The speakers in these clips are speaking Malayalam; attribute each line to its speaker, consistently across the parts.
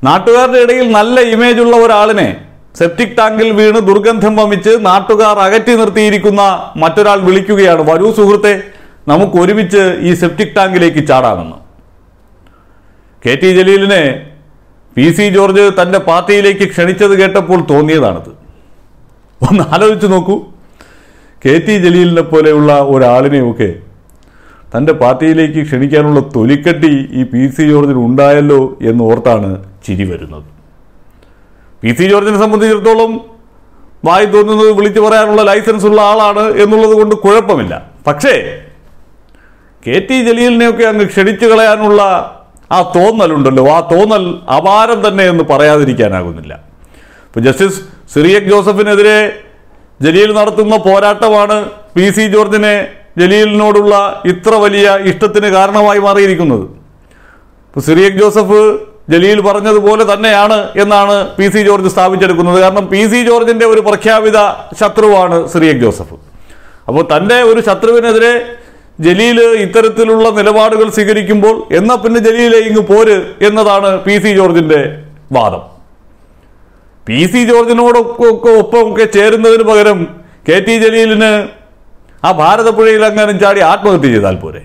Speaker 1: നാട്ടുകാരുടെ ഇടയിൽ നല്ല ഇമേജ് ഉള്ള ഒരാളിനെ സെപ്റ്റിക് ടാങ്കിൽ വീണ് ദുർഗന്ധം വമിച്ച് നാട്ടുകാർ അകറ്റി നിർത്തിയിരിക്കുന്ന മറ്റൊരാൾ വിളിക്കുകയാണ് വരൂ സുഹൃത്തെ നമുക്ക് ഒരുമിച്ച് ഈ സെപ്റ്റിക് ടാങ്കിലേക്ക് ചാടാമെന്ന് കെ ടി ജലീലിനെ പി സി ജോർജ് തന്റെ പാർട്ടിയിലേക്ക് ക്ഷണിച്ചത് കേട്ടപ്പോൾ തോന്നിയതാണത് ഒന്ന് ആലോചിച്ച് നോക്കൂ കെ ടി ജലീലിനെ പോലെയുള്ള ഒരാളിനെയൊക്കെ തൻ്റെ പാർട്ടിയിലേക്ക് ക്ഷണിക്കാനുള്ള തൊലിക്കട്ടി ഈ പി സി ജോർജിന് ഉണ്ടായല്ലോ എന്ന് ഓർത്താണ് ചിരി വരുന്നത് പി സി ജോർജിനെ സംബന്ധിച്ചിടത്തോളം വായി തോന്നുന്നത് വിളിച്ചു പറയാനുള്ള ലൈസൻസ് ഉള്ള ആളാണ് എന്നുള്ളത് കൊണ്ട് കുഴപ്പമില്ല പക്ഷേ കെ ടി ജലീലിനെയൊക്കെ അങ്ങ് ക്ഷണിച്ചു കളയാനുള്ള ആ തോന്നലുണ്ടല്ലോ ആ തോന്നൽ അപാരം തന്നെ എന്ന് പറയാതിരിക്കാനാകുന്നില്ല ഇപ്പോൾ ജസ്റ്റിസ് സിറിയക് ജോസഫിനെതിരെ ജലീൽ നടത്തുന്ന പോരാട്ടമാണ് പി സി ജോർജിനെ ജലീലിനോടുള്ള ഇത്ര വലിയ ഇഷ്ടത്തിന് കാരണമായി മാറിയിരിക്കുന്നത് ഇപ്പോൾ സിറിയക് ജോസഫ് ജലീൽ പറഞ്ഞതുപോലെ തന്നെയാണ് എന്നാണ് പി സി ജോർജ് സ്ഥാപിച്ചെടുക്കുന്നത് കാരണം പി സി ജോർജിന്റെ ഒരു പ്രഖ്യാപിത ശത്രുവാണ് സിറിയക് ജോസഫ് അപ്പോൾ തൻ്റെ ഒരു ശത്രുവിനെതിരെ ജലീൽ ഇത്തരത്തിലുള്ള നിലപാടുകൾ സ്വീകരിക്കുമ്പോൾ എന്നാൽ പിന്നെ ജലീലെ ഇങ്ങ് പോര് എന്നതാണ് പി സി ജോർജിന്റെ വാദം പി സി ജോർജിനോടൊക്കെ ഒക്കെ ഒപ്പമൊക്കെ ചേരുന്നതിന് പകരം കെ ടി ജലീലിന് ആ ഭാരതപ്പുഴയിൽ എങ്ങാനും ചാടി ആത്മഹത്യ ചെയ്താൽ പോരെ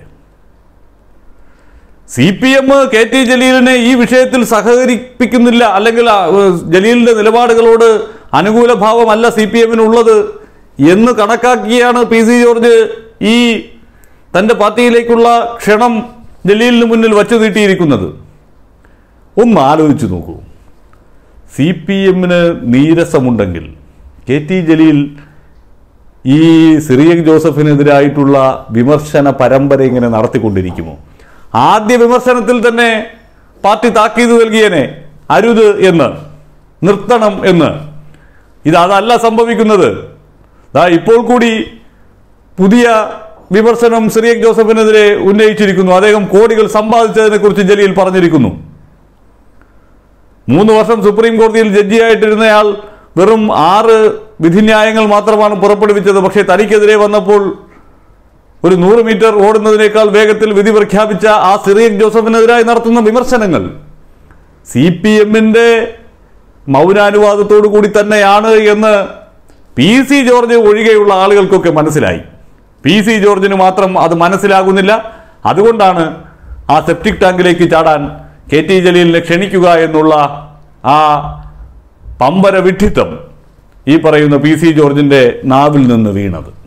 Speaker 1: C P M K T ജലീലിനെ ഈ വിഷയത്തിൽ സഹകരിപ്പിക്കുന്നില്ല അല്ലെങ്കിൽ ആ, ഏഹ്, ജലീലിന്റെ നിലപാടുകളോട് അനുകൂല ഭാവമല്ല സി പി എമ്മിനുള്ളത് എന്ന് കണക്കാക്കിയാണ് പി സി ജോർജ് ഈ തന്റെ പാർട്ടിയിലേക്കുള്ള ക്ഷണം ജലീലിന് മുന്നിൽ വച്ചു നീട്ടിയിരിക്കുന്നത് ഒന്ന് ആലോചിച്ചു നോക്കൂ സി പി എമ്മിന് നീരസമുണ്ടെങ്കിൽ കെ ടി ജലീൽ ഈ സിറിയക് ജോസഫിനെതിരായിട്ടുള്ള വിമർശന പരമ്പര ഇങ്ങനെ നടത്തിക്കൊണ്ടിരിക്കുമോ ആദ്യ വിമർശനത്തിൽ തന്നെ പാർട്ടി താക്കീത് നൽകിയനെ അരുത് എന്ന് നിർത്തണം എന്ന് ഇത് അതല്ല സംഭവിക്കുന്നത് ദാ ഇപ്പോൾ കൂടി പുതിയ വിമർശനം സിറിയക് ജോസഫിനെതിരെ ഉന്നയിച്ചിരിക്കുന്നു അദ്ദേഹം കോടികൾ സമ്പാദിച്ചതിനെ കുറിച്ച് ജലീൽ പറഞ്ഞിരിക്കുന്നു മൂന്ന് വർഷം സുപ്രീം കോടതിയിൽ ജഡ്ജിയായിട്ടിരുന്നയാൾ വെറും ആറ് വിധിന്യായങ്ങൾ മാത്രമാണ് പുറപ്പെടുവിച്ചത് പക്ഷേ തനിക്കെതിരെ വന്നപ്പോൾ ഒരു നൂറ് മീറ്റർ ഓടുന്നതിനേക്കാൾ വേഗത്തിൽ വിധി പ്രഖ്യാപിച്ച ആ സിറിയക് ജോസഫിനെതിരായി നടത്തുന്ന വിമർശനങ്ങൾ സി പി എമ്മിന്റെ മൗനാനുവാദത്തോടു കൂടി തന്നെയാണ് എന്ന് പി സി ജോർജ് ഒഴികെയുള്ള ആളുകൾക്കൊക്കെ മനസ്സിലായി പി സി ജോർജിന് മാത്രം അത് മനസ്സിലാകുന്നില്ല അതുകൊണ്ടാണ് ആ സെപ്റ്റിക് ടാങ്കിലേക്ക് ചാടാൻ കെ ടി ജലീലിനെ ക്ഷണിക്കുക എന്നുള്ള ആ പമ്പര വിഡ്ഢിത്തം ഈ പറയുന്ന പി സി ജോർജിന്റെ നാവിൽ നിന്ന് വീണത്